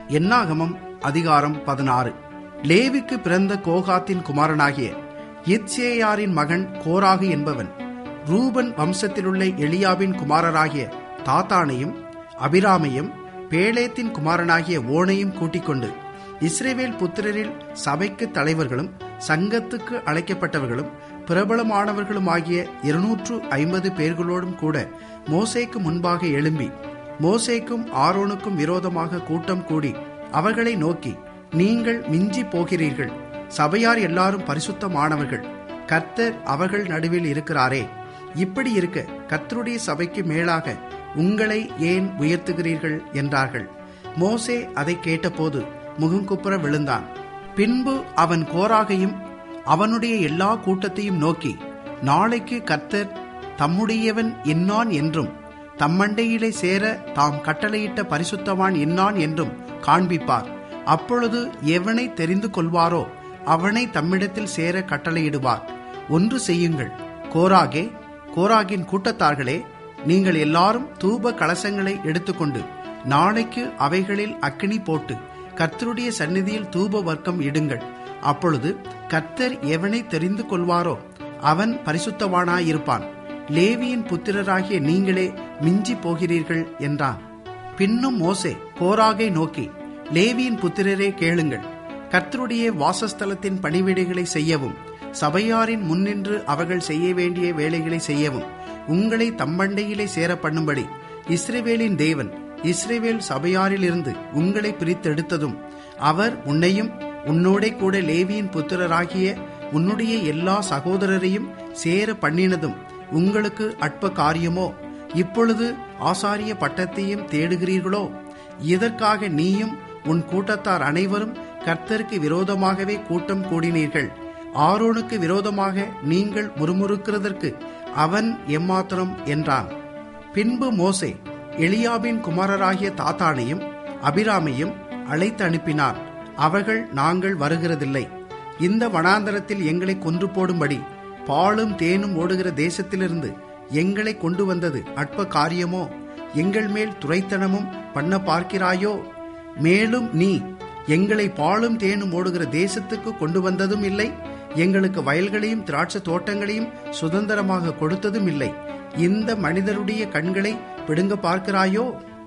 என்னாகமம் அதிகாரம் பதினாறு லேவிக்கு பிறந்த கோகாத்தின் குமாரனாகிய இத்சேயாரின் மகன் கோராகு என்பவன் ரூபன் வம்சத்திலுள்ள எலியாவின் குமாரராகிய தாத்தானையும் அபிராமையும் பேலேத்தின் குமாரனாகிய ஓனையும் கூட்டிக் கொண்டு இஸ்ரேவேல் புத்திரரில் சபைக்கு தலைவர்களும் சங்கத்துக்கு அழைக்கப்பட்டவர்களும் பிரபலமானவர்களுமாகிய இருநூற்று ஐம்பது பேர்களோடும் கூட மோசேக்கு முன்பாக எழும்பி மோசேக்கும் ஆரோனுக்கும் விரோதமாக கூட்டம் கூடி அவர்களை நோக்கி நீங்கள் மிஞ்சி போகிறீர்கள் சபையார் எல்லாரும் பரிசுத்தமானவர்கள் கர்த்தர் அவர்கள் நடுவில் இருக்கிறாரே இப்படி இருக்க கர்த்தருடைய சபைக்கு மேலாக உங்களை ஏன் உயர்த்துகிறீர்கள் என்றார்கள் மோசே அதை கேட்டபோது முகங்குப்புற விழுந்தான் பின்பு அவன் கோராகையும் அவனுடைய எல்லா கூட்டத்தையும் நோக்கி நாளைக்கு கர்த்தர் தம்முடையவன் என்னான் என்றும் தம்மண்டையிலே சேர தாம் கட்டளையிட்ட பரிசுத்தவான் என்னான் என்றும் காண்பிப்பார் அப்பொழுது எவனை தெரிந்து கொள்வாரோ அவனை தம்மிடத்தில் சேர கட்டளையிடுவார் ஒன்று செய்யுங்கள் கோராகே கோராகின் கூட்டத்தார்களே நீங்கள் எல்லாரும் தூப கலசங்களை எடுத்துக்கொண்டு நாளைக்கு அவைகளில் அக்கினி போட்டு கர்த்தருடைய சந்நிதியில் தூப வர்க்கம் இடுங்கள் அப்பொழுது கர்த்தர் எவனை தெரிந்து கொள்வாரோ அவன் பரிசுத்தவானாயிருப்பான் லேவியின் புத்திரராகிய நீங்களே மிஞ்சி போகிறீர்கள் என்றான் பின்னும் மோசே கோராகை நோக்கி லேவியின் புத்திரரே கேளுங்கள் கர்த்தருடைய வாசஸ்தலத்தின் பணிவிடைகளை செய்யவும் சபையாரின் முன்னின்று அவர்கள் செய்ய வேண்டிய வேலைகளை செய்யவும் உங்களை தம்மண்டையிலே சேர பண்ணும்படி இஸ்ரேவேலின் தேவன் இஸ்ரேவேல் சபையாரிலிருந்து உங்களை பிரித்தெடுத்ததும் அவர் உன்னையும் உன்னோடே கூட லேவியின் புத்திரராகிய உன்னுடைய எல்லா சகோதரரையும் சேர பண்ணினதும் உங்களுக்கு அற்ப காரியமோ இப்பொழுது ஆசாரிய பட்டத்தையும் தேடுகிறீர்களோ இதற்காக நீயும் உன் கூட்டத்தார் அனைவரும் கர்த்தருக்கு விரோதமாகவே கூட்டம் கூடினீர்கள் ஆரோனுக்கு விரோதமாக நீங்கள் முறுமுறுக்கிறதற்கு அவன் எம்மாத்திரம் என்றான் பின்பு மோசே எலியாபின் குமாரராகிய தாத்தானையும் அபிராமையும் அழைத்து அனுப்பினார் அவர்கள் நாங்கள் வருகிறதில்லை இந்த வனாந்தரத்தில் எங்களை கொன்று போடும்படி பாலும் தேனும் ஓடுகிற தேசத்திலிருந்து எங்களை கொண்டு வந்தது அற்ப காரியமோ எங்கள் மேல் துரைத்தனமும் பண்ண பார்க்கிறாயோ மேலும் நீ எங்களை பாலும் தேனும் ஓடுகிற தேசத்துக்கு கொண்டு வந்ததும் இல்லை எங்களுக்கு வயல்களையும் திராட்சை தோட்டங்களையும் சுதந்திரமாக கொடுத்ததும் இல்லை இந்த மனிதருடைய கண்களை பிடுங்க பார்க்கிறாயோ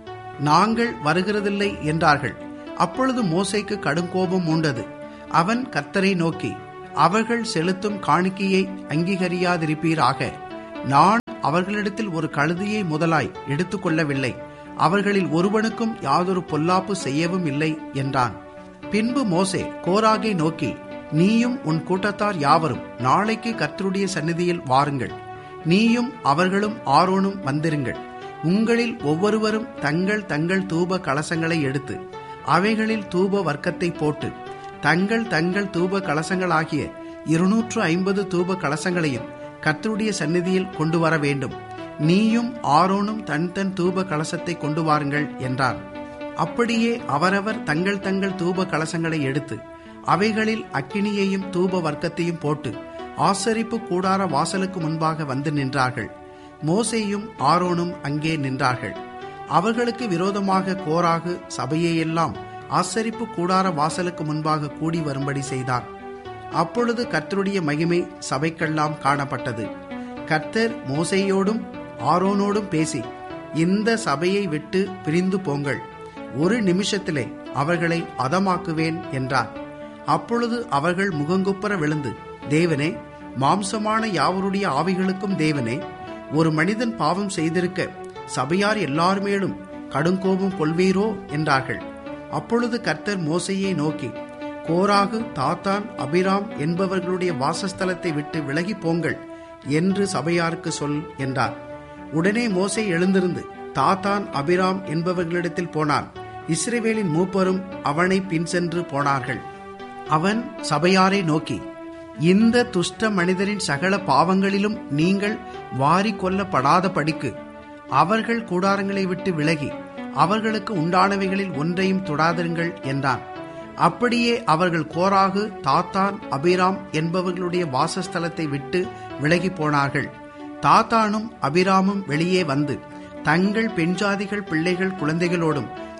நாங்கள் வருகிறதில்லை என்றார்கள் அப்பொழுது மோசைக்கு கடும் கோபம் உண்டது அவன் கர்த்தரை நோக்கி அவர்கள் செலுத்தும் காணிக்கையை அங்கீகரியாதிருப்பீராக நான் அவர்களிடத்தில் ஒரு கழுதியை முதலாய் எடுத்துக்கொள்ளவில்லை அவர்களில் ஒருவனுக்கும் யாதொரு பொல்லாப்பு செய்யவும் இல்லை என்றான் பின்பு மோசே கோராகை நோக்கி நீயும் உன் கூட்டத்தார் யாவரும் நாளைக்கு கர்த்தருடைய சந்நிதியில் வாருங்கள் நீயும் அவர்களும் ஆரோனும் வந்திருங்கள் உங்களில் ஒவ்வொருவரும் தங்கள் தங்கள் தூப கலசங்களை எடுத்து அவைகளில் தூப வர்க்கத்தை போட்டு தங்கள் தங்கள் தூப கலசங்களாகிய இருநூற்று ஐம்பது தூப கலசங்களையும் கர்த்தருடைய சந்நிதியில் கொண்டு வர வேண்டும் நீயும் ஆரோனும் தன் தன் தூப கலசத்தை கொண்டு வாருங்கள் என்றார் அப்படியே அவரவர் தங்கள் தங்கள் தூப கலசங்களை எடுத்து அவைகளில் அக்கினியையும் தூப வர்க்கத்தையும் போட்டு ஆசரிப்பு கூடார வாசலுக்கு முன்பாக வந்து நின்றார்கள் மோசேயும் ஆரோனும் அங்கே நின்றார்கள் அவர்களுக்கு விரோதமாக கோராகு சபையையெல்லாம் ஆசரிப்பு கூடார வாசலுக்கு முன்பாக கூடி வரும்படி செய்தான் அப்பொழுது கர்த்தருடைய மகிமை சபைக்கெல்லாம் காணப்பட்டது கர்த்தர் மோசையோடும் ஆரோனோடும் பேசி இந்த சபையை விட்டு பிரிந்து போங்கள் ஒரு நிமிஷத்திலே அவர்களை அதமாக்குவேன் என்றார் அப்பொழுது அவர்கள் முகங்குப்புற விழுந்து தேவனே மாம்சமான யாவருடைய ஆவிகளுக்கும் தேவனே ஒரு மனிதன் பாவம் செய்திருக்க சபையார் எல்லாருமேலும் கடுங்கோபம் கொள்வீரோ என்றார்கள் அப்பொழுது கர்த்தர் மோசையை நோக்கி கோராகு தாத்தான் அபிராம் என்பவர்களுடைய வாசஸ்தலத்தை விட்டு விலகி போங்கள் என்று சபையாருக்கு சொல் என்றார் உடனே மோசை எழுந்திருந்து தாத்தான் அபிராம் என்பவர்களிடத்தில் போனான் இஸ்ரேவேலின் மூப்பரும் அவனை பின் சென்று போனார்கள் அவன் சபையாரை நோக்கி இந்த துஷ்ட மனிதரின் சகல பாவங்களிலும் நீங்கள் வாரி கொல்லப்படாத படிக்கு அவர்கள் கூடாரங்களை விட்டு விலகி அவர்களுக்கு உண்டானவைகளில் ஒன்றையும் தொடாதிருங்கள் என்றான் அப்படியே அவர்கள் கோராகு தாத்தான் அபிராம் என்பவர்களுடைய வாசஸ்தலத்தை விட்டு விலகி போனார்கள் தாத்தானும் அபிராமும் வெளியே வந்து தங்கள் பெண்ஜாதிகள் பிள்ளைகள் குழந்தைகளோடும்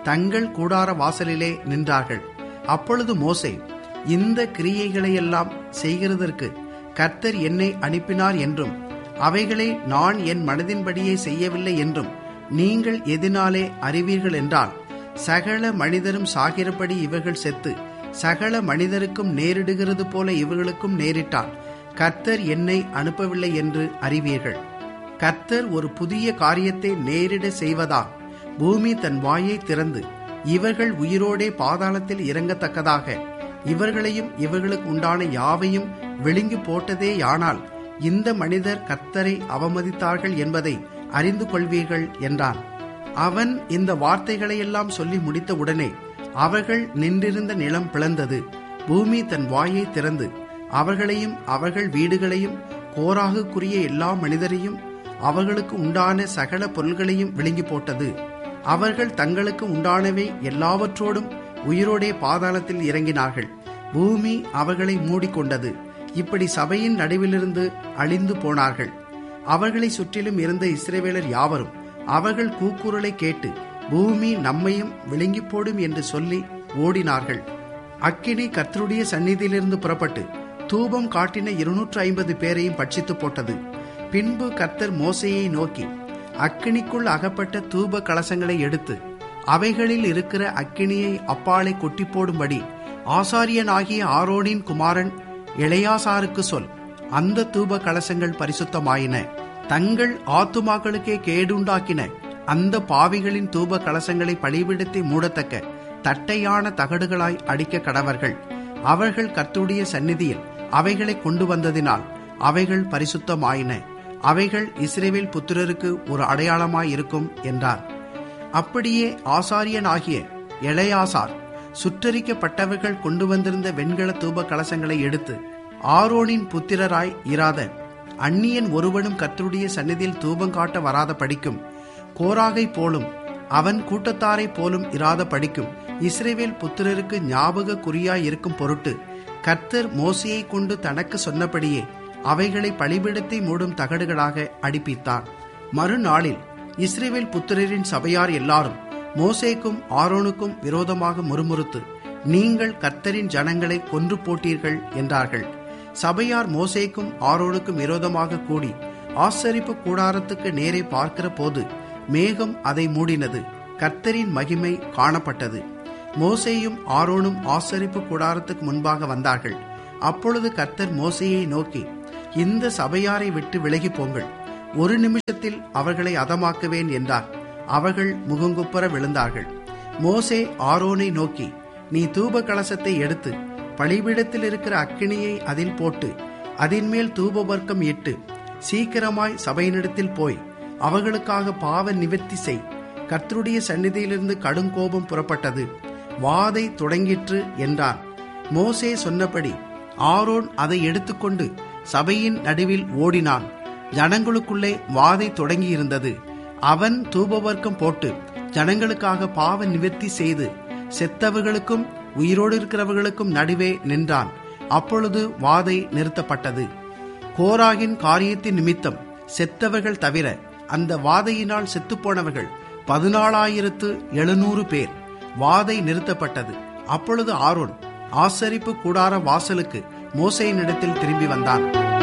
தங்கள் கூடார வாசலிலே நின்றார்கள் அப்பொழுது மோசே இந்த கிரியைகளையெல்லாம் செய்கிறதற்கு கர்த்தர் என்னை அனுப்பினார் என்றும் அவைகளை நான் என் மனதின்படியே செய்யவில்லை என்றும் நீங்கள் எதினாலே அறிவீர்கள் என்றால் சகல மனிதரும் சாகிறபடி இவர்கள் செத்து சகல மனிதருக்கும் நேரிடுகிறது போல இவர்களுக்கும் நேரிட்டால் கர்த்தர் என்னை அனுப்பவில்லை என்று அறிவீர்கள் கர்த்தர் ஒரு புதிய காரியத்தை நேரிட செய்வதா பூமி தன் வாயை திறந்து இவர்கள் உயிரோடே பாதாளத்தில் இறங்கத்தக்கதாக இவர்களையும் இவர்களுக்கு உண்டான யாவையும் விழுங்கி போட்டதேயானால் இந்த மனிதர் கர்த்தரை அவமதித்தார்கள் என்பதை அறிந்து கொள்வீர்கள் என்றான் அவன் இந்த வார்த்தைகளையெல்லாம் சொல்லி முடித்தவுடனே அவர்கள் நின்றிருந்த நிலம் பிளந்தது பூமி தன் வாயை திறந்து அவர்களையும் அவர்கள் வீடுகளையும் கோராகுக்குரிய எல்லா மனிதரையும் அவர்களுக்கு உண்டான சகல பொருள்களையும் விழுங்கி போட்டது அவர்கள் தங்களுக்கு உண்டானவை எல்லாவற்றோடும் உயிரோடே பாதாளத்தில் இறங்கினார்கள் பூமி அவர்களை மூடிக்கொண்டது இப்படி சபையின் நடுவிலிருந்து அழிந்து போனார்கள் அவர்களை சுற்றிலும் இருந்த இஸ்ரேவேலர் யாவரும் அவர்கள் கூக்குரலை கேட்டு பூமி நம்மையும் விழுங்கி போடும் என்று சொல்லி ஓடினார்கள் அக்கினி கர்த்தருடைய சந்நிதியிலிருந்து புறப்பட்டு தூபம் காட்டின இருநூற்று ஐம்பது பேரையும் பட்சித்து போட்டது பின்பு கர்த்தர் மோசையை நோக்கி அக்கினிக்குள் அகப்பட்ட தூப கலசங்களை எடுத்து அவைகளில் இருக்கிற அக்கினியை அப்பாலை கொட்டி போடும்படி ஆசாரியனாகிய ஆரோனின் குமாரன் இளையாசாருக்கு சொல் அந்த தூப கலசங்கள் பரிசுத்தமாயின தங்கள் ஆத்துமாக்களுக்கே கேடுண்டாக்கின அந்த பாவிகளின் தூப கலசங்களை பழிவிடத்தை மூடத்தக்க தட்டையான தகடுகளாய் அடிக்க கடவர்கள் அவர்கள் கர்த்துடைய சந்நிதியில் அவைகளை கொண்டு வந்ததினால் அவைகள் பரிசுத்தமாயின அவைகள் இஸ்ரேவேல் புத்திரருக்கு ஒரு அடையாளமாய் இருக்கும் என்றார் அப்படியே ஆசாரியனாகிய எளையாசார் சுற்றரிக்கப்பட்டவர்கள் கொண்டு வந்திருந்த வெண்கல தூப கலசங்களை எடுத்து ஆரோனின் புத்திரராய் இராத அந்நியன் ஒருவனும் கர்த்தருடைய சந்நிதியில் தூபம் காட்ட வராத படிக்கும் கோராகை போலும் அவன் கூட்டத்தாரை போலும் இராத படிக்கும் இஸ்ரேவேல் புத்திரருக்கு ஞாபக குறியாய் இருக்கும் பொருட்டு கர்த்தர் மோசையை கொண்டு தனக்கு சொன்னபடியே அவைகளை பலிபிடத்தை மூடும் தகடுகளாக அடிப்பித்தான் மறுநாளில் இஸ்ரேவேல் புத்திரரின் சபையார் எல்லாரும் மோசேக்கும் ஆரோனுக்கும் விரோதமாக முறுமுறுத்து நீங்கள் கர்த்தரின் ஜனங்களை கொன்று போட்டீர்கள் என்றார்கள் சபையார் மோசேக்கும் ஆரோனுக்கும் விரோதமாக கூடி ஆசரிப்பு கூடாரத்துக்கு நேரே பார்க்கிற போது மேகம் அதை மூடினது கர்த்தரின் மகிமை காணப்பட்டது மோசேயும் ஆரோனும் ஆசரிப்பு கூடாரத்துக்கு முன்பாக வந்தார்கள் அப்பொழுது கர்த்தர் மோசையை நோக்கி இந்த சபையாரை விட்டு விலகி போங்கள் ஒரு நிமிஷத்தில் அவர்களை அதமாக்குவேன் என்றார் அவர்கள் முகங்குப்புற விழுந்தார்கள் மோசே ஆரோனை நோக்கி நீ தூப கலசத்தை எடுத்து பழிபீடத்தில் இருக்கிற அக்கினியை அதில் போட்டு அதின் மேல் தூப வர்க்கம் இட்டு சீக்கிரமாய் சபையினிடத்தில் போய் அவர்களுக்காக பாவ நிவர்த்தி செய் கர்த்தருடைய சந்நிதியிலிருந்து கடும் கோபம் புறப்பட்டது வாதை தொடங்கிற்று என்றார் மோசே சொன்னபடி ஆரோன் அதை எடுத்துக்கொண்டு சபையின் நடுவில் ஓடினான் ஜனங்களுக்குள்ளே வாதை தொடங்கியிருந்தது அவன் தூபவர்க்கம் போட்டு ஜனங்களுக்காக பாவ நிவர்த்தி செய்து செத்தவர்களுக்கும் உயிரோடு இருக்கிறவர்களுக்கும் நடுவே நின்றான் அப்பொழுது வாதை நிறுத்தப்பட்டது கோராகின் காரியத்தின் நிமித்தம் செத்தவர்கள் தவிர அந்த வாதையினால் செத்துப்போனவர்கள் பதினாலாயிரத்து எழுநூறு பேர் வாதை நிறுத்தப்பட்டது அப்பொழுது ஆரோன் ஆசரிப்பு கூடார வாசலுக்கு மோசையினிடத்தில் திரும்பி வந்தான்